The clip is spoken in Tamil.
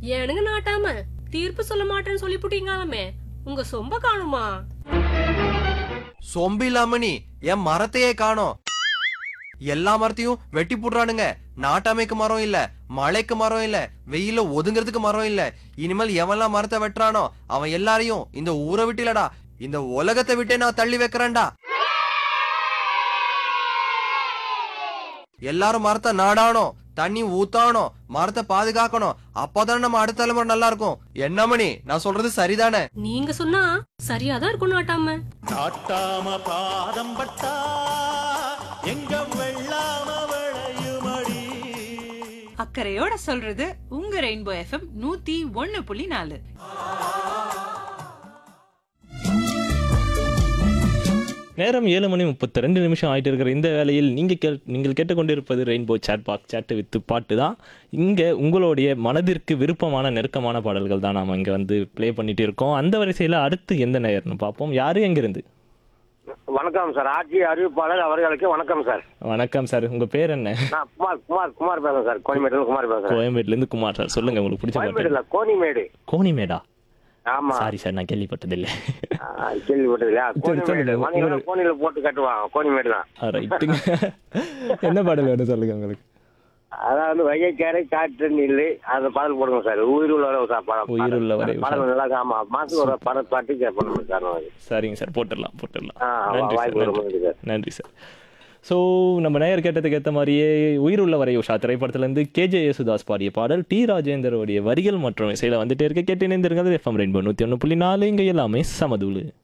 ஏனுங்க நாட்டாம தீர்ப்பு சொல்ல மாட்டேன்னு சொல்லிப்புட்டீங்களாமே உங்க சொம்ப காணுமா சொம்பு இல்லாம நீ என் மரத்தையே காணோம் எல்லா மரத்தையும் வெட்டி போடுறானுங்க நாட்டாமைக்கு மரம் இல்ல மழைக்கு மரம் இல்ல வெயில ஒதுங்கிறதுக்கு மரம் இல்ல இனிமேல் எவன்லாம் மரத்தை வெட்டுறானோ அவன் எல்லாரையும் இந்த ஊரை விட்டு இல்லடா இந்த உலகத்தை விட்டே நான் தள்ளி வைக்கிறேன்டா எல்லாரும் மரத்தை நாடானோம் தண்ணி ஊத்தானோம் மரத்தை பாதுகாக்கணும் அப்பதானே நம்ம அடுத்த தலைமுறை நல்லா இருக்கும் என்ன மணி நான் சொல்றது சரிதானே நீங்க சொன்னா சரியாதான் இருக்கும் நாட்டாம காட்டாம பாதம் பட்டா எங்க வெள்ளாம விளையுமடி அக்கறையோட சொல்றது உங்க ரெயின்போ எஃப்எம் நூத்தி ஒண்ணு புள்ளி நாலு நேரம் ஏழு மணி முப்பத்தி ரெண்டு நிமிஷம் ஆயிட்டு இருக்கிற இந்த வேளையில் நீங்கள் கே நீங்கள் கேட்டுக்கொண்டிருப்பது ரெயின்போ சேட் பாக் சேட்டு வித்து பாட்டு தான் இங்கே உங்களுடைய மனதிற்கு விருப்பமான நெருக்கமான பாடல்கள் தான் நாம் இங்கே வந்து ப்ளே பண்ணிட்டு இருக்கோம் அந்த வரிசையில் அடுத்து எந்த நேயர்னு பார்ப்போம் யாரு எங்கிருந்து வணக்கம் சார் ஆட்சி அறிவிப்பாளர் அவர்களுக்கு வணக்கம் சார் வணக்கம் சார் உங்கள் பேர் என்ன நான் குமார் குமார் குமார் பேசுறேன் சார் கோனிமேடு குமார் பேசுறேன் கோயம்பேட்டிலேருந்து குமார் சார் சொல்லுங்கள் உங்களுக்கு பிடிச்ச கோயம்பேடு பாட்டு இல்ல கோனிமேடு கோணிமேடா ஆமா சாரி சார் நான் கேள்விப்பட்டதில்லை ஆ, கேள்விப்பட்டது இல்லையா சரி, கோனிமேடு சொல்லுங்க. மணிகளை கோனில போட்டு கட்டுவாங்க கோனிமேடு தான் ரைட்டுங்க என்ன பாடல் வேணும் சொல்லுங்கள் உங்களுக்கு அதாவது வைகைக்காரை காற்று நில்லு அந்த பாடல் போடுங்க சார் உயிர் உள்ள வரை சார் பாடல் உயிருள்ள வரை பாடல் நல்லா இருக்கு. ஆமா மாசத்துக்கு ஒரு படம் பாட்டு கேட்போம் சார் நம்ம. சரிங்க சார் போட்டுடலாம் போட்டுடலாம் ஆ, நன்றி சார் வாய்ப்பு ரொம்ப நன்றி நன்றி சார். நன்றி சார் ஸோ நம்ம நேயர் கேட்டதுக்கு ஏற்ற மாதிரியே உயிருள்ள வரை உஷா திரைப்படத்திலேருந்து கேஜே யேசுதாஸ் பாடிய பாடல் டி ராஜேந்தரோடைய வரிகள் மற்றும் இசையில் வந்துட்டே இருக்க கேட்டு இணைந்திருக்கிறது எஃப்எம் ரெயின்போ நூற்றி ஒன்று புள்ளி நாலு இங்கே எல்லாமே சமதூளு